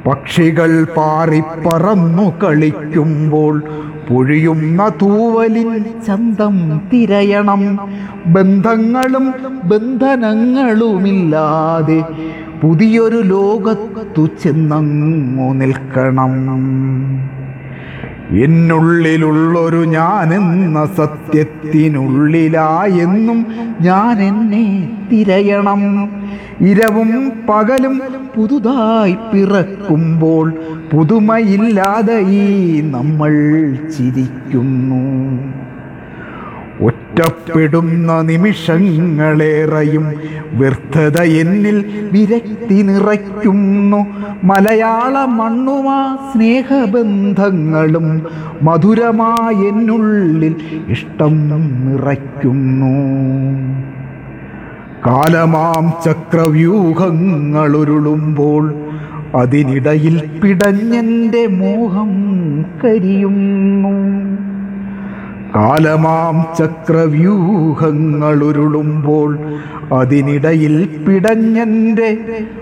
പക്ഷികൾ പാറിപ്പറന്നു കളിക്കുമ്പോൾ പൊഴിയുന്ന തൂവലിൻ ചന്തം തിരയണം ബന്ധങ്ങളും ബന്ധനങ്ങളുമില്ലാതെ പുതിയൊരു ലോകത്തു ചെന്നങ്ങു നിൽക്കണം എന്നുള്ളിലുള്ളൊരു ഞാനെന്ന സത്യത്തിനുള്ളിലായെന്നും ഞാൻ എന്നെ തിരയണം ഇരവും പകലും പുതുതായി പിറക്കുമ്പോൾ പുതുമയില്ലാതെ ഈ നമ്മൾ ചിരിക്കുന്നു ഒറ്റപ്പെടുന്ന നിമിഷങ്ങളേറെയും വ്യർത്ഥത എന്നിൽ വിരക്തി നിറയ്ക്കുന്നു മലയാള മണ്ണുമാ സ്നേഹബന്ധങ്ങളും മധുരമായ എന്നുള്ളിൽ ഇഷ്ടം നിറയ്ക്കുന്നു കാലമാം ചക്രവ്യൂഹങ്ങളുരുളുമ്പോൾ അതിനിടയിൽ പിടഞ്ഞെൻ്റെ മോഹം കരിയുന്നു കാലമാം ചക്രവ്യൂഹങ്ങളുരുളുമ്പോൾ അതിനിടയിൽ പിടഞ്ഞെൻ്റെ